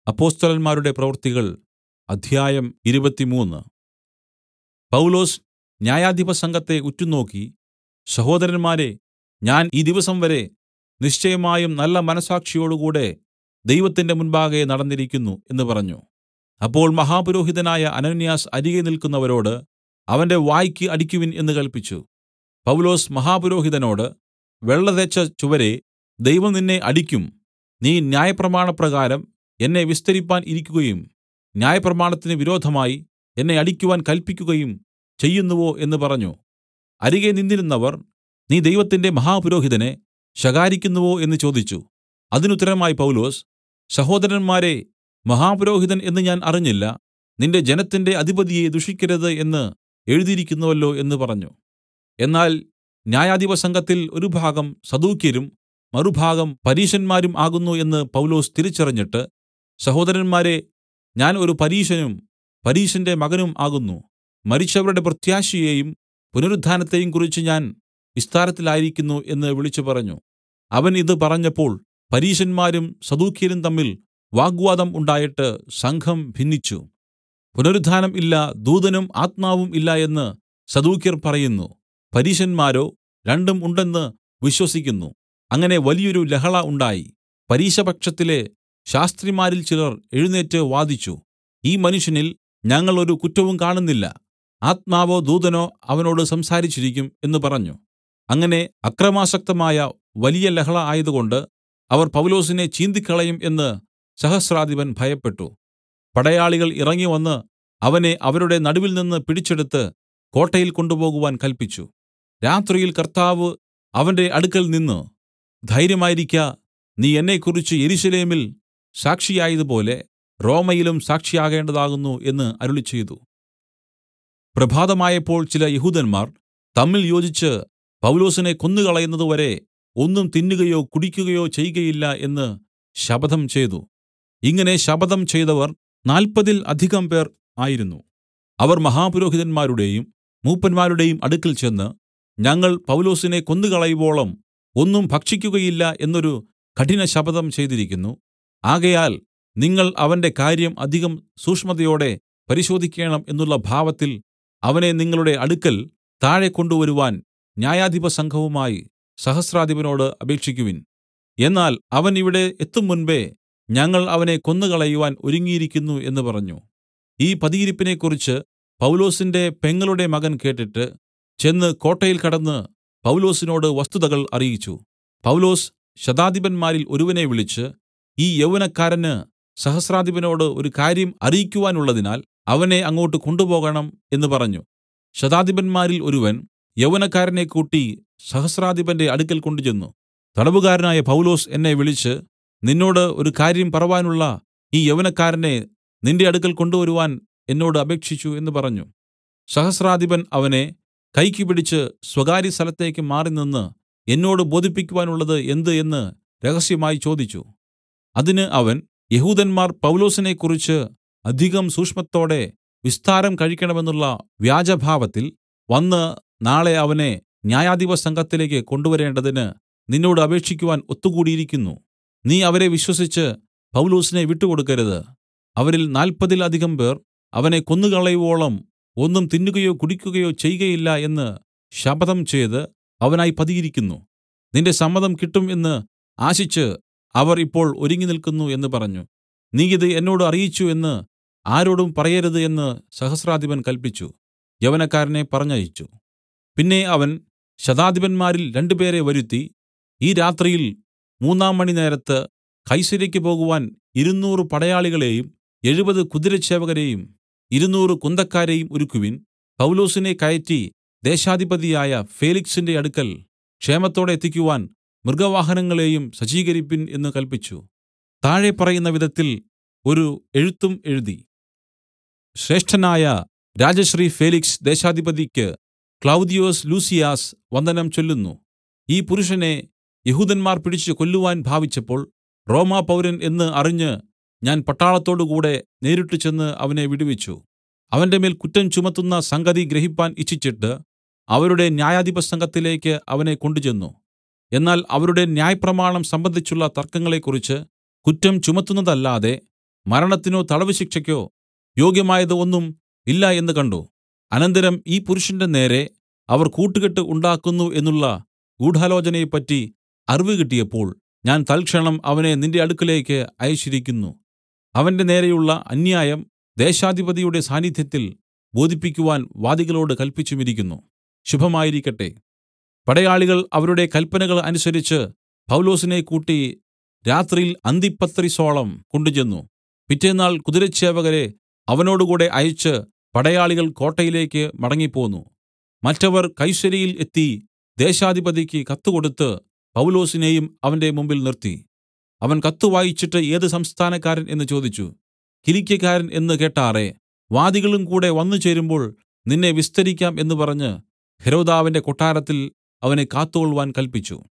അപ്പൊസ്തലന്മാരുടെ പ്രവൃത്തികൾ അധ്യായം ഇരുപത്തിമൂന്ന് പൗലൊസ് ന്യായാധിപസംഘത്തെ ഉറ്റുനോക്കി സഹോദരന്മാരേ ഞാൻ ഈ ദിവസം വരെ നിശ്ചയമായും നല്ല മനസ്സാക്ഷിയോടുകൂടെ ദൈവത്തിന്റെ മുൻപാകെ നടന്നിരിക്കുന്നു എന്ന് പറഞ്ഞു അപ്പോൾ മഹാപുരോഹിതനായ അനന്യാസ് അരികെ നില്ക്കുന്നവരോട് അവന്റെ വായ്ക്ക് അടിക്കുവിൻ എന്ന് കല്പിച്ചു പൗലൊസ് മഹാപുരോഹിതനോട് വെള്ള തേച്ച ചുവരേ ദൈവം നിന്നെ അടിക്കും നീ ന്യായപ്രമാണപ്രകാരം എന്നെ വിസ്തരിപ്പാൻ ഇരിക്കുകയും ന്യായപ്രമാണത്തിന് വിരോധമായി എന്നെ അടിക്കുവാൻ കല്പിക്കുകയും ചെയ്യുന്നുവോ എന്ന് പറഞ്ഞു അരികെ നിന്നിരുന്നവർ നീ ദൈവത്തിന്റെ മഹാപുരോഹിതനെ ശകാരിക്കുന്നുവോ എന്ന് ചോദിച്ചു അതിനുത്തരമായി പൗലൊസ് സഹോദരന്മാരേ മഹാപുരോഹിതൻ എന്ന് ഞാൻ അറിഞ്ഞില്ല നിന്റെ ജനത്തിന്റെ അധിപതിയെ ദുഷിക്കരുത് എന്ന് എഴുതിയിരിക്കുന്നുവല്ലോ എന്ന് പറഞ്ഞു എന്നാൽ ന്യായാധിപസംഘത്തിൽ ഒരു ഭാഗം സദൂക്യരും മറുഭാഗം പരീശന്മാരും ആകുന്നു എന്ന് പൗലൊസ് തിരിച്ചറിഞ്ഞിട്ട് സഹോദരന്മാരേ ഞാൻ ഒരു പരീശനും പരീശന്റെ മകനും ആകുന്നു മരിച്ചവരുടെ പ്രത്യാശയെയും പുനരുത്ഥാനത്തെയും കുറിച്ച് ഞാൻ വിസ്താരത്തിലായിരിക്കുന്നു എന്ന് വിളിച്ചുപറഞ്ഞു അവൻ ഇത് പറഞ്ഞപ്പോൾ പരീശന്മാരും സദൂക്യരും തമ്മിൽ വാഗ്വാദം ഉണ്ടായിട്ട് സംഘം ഭിന്നിച്ചു പുനരുത്ഥാനം ഇല്ല ദൂതനും ആത്മാവും ഇല്ല എന്ന് സദൂക്യർ പറയുന്നു പരീശന്മാരോ രണ്ടും ഉണ്ടെന്ന് വിശ്വസിക്കുന്നു അങ്ങനെ വലിയൊരു ലഹള ഉണ്ടായി പരീശപക്ഷത്തിലെ ശാസ്ത്രിമാരിൽ ചിലർ എഴുന്നേറ്റ് വാദിച്ചു ഈ മനുഷ്യനിൽ ഞങ്ങൾ ഒരു കുറ്റവും കാണുന്നില്ല ആത്മാവോ ദൂതനോ അവനോട് സംസാരിച്ചിരിക്കും എന്ന് പറഞ്ഞു അങ്ങനെ അക്രമാസക്തമായ വലിയ ലഹള ആയതുകൊണ്ട് അവർ പൗലൊസിനെ ചീന്തിക്കളയും എന്ന് സഹസ്രാധിപൻ ഭയപ്പെട്ടു പടയാളികൾ ഇറങ്ങിവന്ന് അവനെ അവരുടെ നടുവിൽനിന്ന് പിടിച്ചെടുത്ത് കോട്ടയിൽ കൊണ്ടുപോകുവാൻ കല്പിച്ചു രാത്രിയിൽ കർത്താവ് അവന്റെ അടുക്കൽ നിന്നു ധൈര്യമായിരിക്ക നീ എന്നെക്കുറിച്ച് യെരൂശലേമിൽ സാക്ഷിയായതുപോലെ റോമയിലും സാക്ഷിയാകേണ്ടതാകുന്നു എന്ന് അരുളിച്ചെയ്തു പ്രഭാതമായപ്പോൾ ചില യഹൂദന്മാർ തമ്മിൽ യോജിച്ച് പൗലൊസിനെ കൊന്നുകളയുന്നതുവരെ ഒന്നും തിന്നുകയോ കുടിക്കുകയോ ചെയ്കയില്ല എന്ന് ശപഥം ചെയ്തു ഇങ്ങനെ ശപഥം ചെയ്തവർ നാല്പതിൽ അധികം പേർ ആയിരുന്നു അവർ മഹാപുരോഹിതന്മാരുടെയും മൂപ്പന്മാരുടെയും അടുക്കൽ ചെന്ന് ഞങ്ങൾ പൗലൊസിനെ കൊന്നുകളയുവോളം ഒന്നും ഭക്ഷിക്കുകയില്ല എന്നൊരു കഠിന ശപഥം ചെയ്തിരിക്കുന്നു ആകയാൽ നിങ്ങൾ അവന്റെ കാര്യം അധികം സൂക്ഷ്മതയോടെ പരിശോധിക്കേണം എന്നുള്ള ഭാവത്തിൽ അവനെ നിങ്ങളുടെ അടുക്കൽ താഴെ കൊണ്ടുവരുവാൻ ന്യായാധിപ സംഘവുമായി സഹസ്രാധിപനോട് അപേക്ഷിക്കുവിൻ എന്നാൽ അവൻ ഇവിടെ എത്തും മുൻപേ ഞങ്ങൾ അവനെ കൊന്നുകളയുവാൻ ഒരുങ്ങിയിരിക്കുന്നു എന്ന് പറഞ്ഞു ഈ പതിയിരിപ്പിനെക്കുറിച്ച് പൗലൊസിന്റെ പെങ്ങളുടെ മകൻ കേട്ടിട്ട് ചെന്ന് കോട്ടയിൽ കടന്ന് പൗലൊസിനോട് വസ്തുതകൾ അറിയിച്ചു പൗലൊസ് ശതാധിപന്മാരിൽ ഒരുവനെ വിളിച്ച് ഈ യൗവനക്കാരന് സഹസ്രാധിപനോട് ഒരു കാര്യം അറിയിക്കുവാനുള്ളതിനാൽ അവനെ അങ്ങോട്ട് കൊണ്ടുപോകണം എന്ന് പറഞ്ഞു ശതാധിപന്മാരിൽ ഒരുവൻ യൗവനക്കാരനെ കൂട്ടി സഹസ്രാധിപന്റെ അടുക്കൽ കൊണ്ടുചെന്നു തടവുകാരനായ പൗലൊസ് എന്നെ വിളിച്ച് നിന്നോട് ഒരു കാര്യം പറവാനുള്ള ഈ യൗവനക്കാരനെ നിന്റെ അടുക്കൽ കൊണ്ടുവരുവാൻ എന്നോട് അപേക്ഷിച്ചു എന്ന് പറഞ്ഞു സഹസ്രാധിപൻ അവനെ കൈക്ക് പിടിച്ച് സ്വകാര്യ സ്ഥലത്തേക്ക് മാറിനിന്ന് എന്നോട് ബോധിപ്പിക്കുവാനുള്ളത് എന്ത് എന്ന് രഹസ്യമായി ചോദിച്ചു അതിന് അവൻ യഹൂദന്മാർ പൗലൊസിനെക്കുറിച്ച് അധികം സൂക്ഷ്മത്തോടെ വിസ്താരം കഴിക്കണമെന്നുള്ള വ്യാജഭാവത്തിൽ വന്ന് നാളെ അവനെ ന്യായാധിപ സംഘത്തിലേക്ക് കൊണ്ടുവരേണ്ടതിന് നിന്നോട് അപേക്ഷിക്കുവാൻ ഒത്തുകൂടിയിരിക്കുന്നു നീ അവരെ വിശ്വസിച്ച് പൗലൊസിനെ വിട്ടുകൊടുക്കരുത് അവരിൽ നാല്പതിൽ അധികം പേർ അവനെ കൊന്നുകളയുവോളം ഒന്നും തിന്നുകയോ കുടിക്കുകയോ ചെയ്കയില്ല എന്ന് ശപഥം ചെയ്ത് അവനായി പതിയിരിക്കുന്നു നിന്റെ സമ്മതം കിട്ടും എന്ന് ആശിച്ച് അവർ ഇപ്പോൾ ഒരുങ്ങി നിൽക്കുന്നു എന്ന് പറഞ്ഞു നീ ഇത് എന്നോട് അറിയിച്ചു എന്ന് ആരോടും പറയരുത് എന്ന് സഹസ്രാധിപൻ കല്പിച്ചു യവനക്കാരനെ പറഞ്ഞയച്ചു പിന്നെ അവൻ ശതാധിപന്മാരിൽ രണ്ടുപേരെ വരുത്തി ഈ രാത്രിയിൽ മൂന്നാം മണി നേരത്ത് കൈസര്യയ്ക്ക് പോകുവാൻ ഇരുന്നൂറ് പടയാളികളെയും എഴുപത് കുതിരച്ചേവകരെയും ഇരുന്നൂറ് കുന്തക്കാരെയും ഒരുക്കുവിൻ പൗലൊസിനെ കയറ്റി ദേശാധിപതിയായ ഫേലിക്സിന്റെ അടുക്കൽ ക്ഷേമത്തോടെ എത്തിക്കുവാൻ മൃഗവാഹനങ്ങളെയും സജ്ജീകരിപ്പിൻ എന്ന് കല്പിച്ചു താഴെ പറയുന്ന വിധത്തിൽ ഒരു എഴുത്തും എഴുതി ശ്രേഷ്ഠനായ രാജശ്രീ ഫേലിക്സ് ദേശാധിപതിക്ക് ക്ലൗദിയൊസ് ലൂസിയാസ് വന്ദനം ചൊല്ലുന്നു ഈ പുരുഷനെ യഹൂദന്മാർ പിടിച്ച് കൊല്ലുവാൻ ഭാവിച്ചപ്പോൾ റോമാപൗരൻ എന്ന് അറിഞ്ഞ് ഞാൻ പട്ടാളത്തോടുകൂടെ നേരിട്ട് ചെന്ന് അവനെ വിടുവിച്ചു അവന്റെ മേൽ കുറ്റം ചുമത്തുന്ന സംഗതി ഗ്രഹിപ്പാൻ ഇച്ഛിച്ചിട്ട് അവരുടെ ന്യായാധിപസംഘത്തിലേക്ക് അവനെ കൊണ്ടുചെന്നു എന്നാൽ അവരുടെ ന്യായപ്രമാണം സംബന്ധിച്ചുള്ള തർക്കങ്ങളെക്കുറിച്ച് കുറ്റം ചുമത്തുന്നതല്ലാതെ മരണത്തിനോ തടവുശിക്ഷയ്ക്കോ യോഗ്യമായത് ഒന്നും ഇല്ല എന്ന് കണ്ട് അനന്തരം ഈ പുരുഷന്റെ നേരെ അവർ കൂട്ടുകെട്ട് ഉണ്ടാക്കുന്നു എന്നുള്ള ഗൂഢാലോചനയെപ്പറ്റി അറിവ് കിട്ടിയപ്പോൾ ഞാൻ തൽക്ഷണം അവനെ നിന്റെ അടുക്കലേക്ക് അയച്ചിരിക്കുന്നു അവന്റെ നേരെയുള്ള അന്യായം ദേശാധിപതിയുടെ സാന്നിധ്യത്തിൽ ബോധിപ്പിക്കുവാൻ വാദികളോട് കല്പിച്ചുമിരിക്കുന്നു ശുഭമായിരിക്കട്ടെ പടയാളികൾ അവരുടെ കല്പനകൾ അനുസരിച്ച് പൗലോസിനെ കൂട്ടി രാത്രിയിൽ അന്തിപത്രിസോളം കൊണ്ടുചെന്നു പിറ്റെന്നാൾ കുതിരച്ചേവകരെ അവനോടുകൂടെ അയച്ച് പടയാളികൾ കോട്ടയിലേക്ക് മടങ്ങിപ്പോന്നു മറ്റവർ കൈസര്യയിൽ എത്തി ദേശാധിപതിക്ക് കത്ത് കൊടുത്ത് പൗലോസിനെയും അവന്റെ മുമ്പിൽ നിർത്തി അവൻ കത്ത് വായിച്ചിട്ട് ഏത് സംസ്ഥാനക്കാരൻ എന്ന് ചോദിച്ചു കിലിക്യക്കാരൻ എന്ന് കേട്ടാറെ വാദികളും കൂടെ വന്നുചേരുമ്പോൾ നിന്നെ വിസ്തരിക്കാം എന്ന് പറഞ്ഞ് ഹെരോദാവിന്റെ കൊട്ടാരത്തിൽ അവനെ കാത്തുകൊൾവാൻ കല്പിച്ചു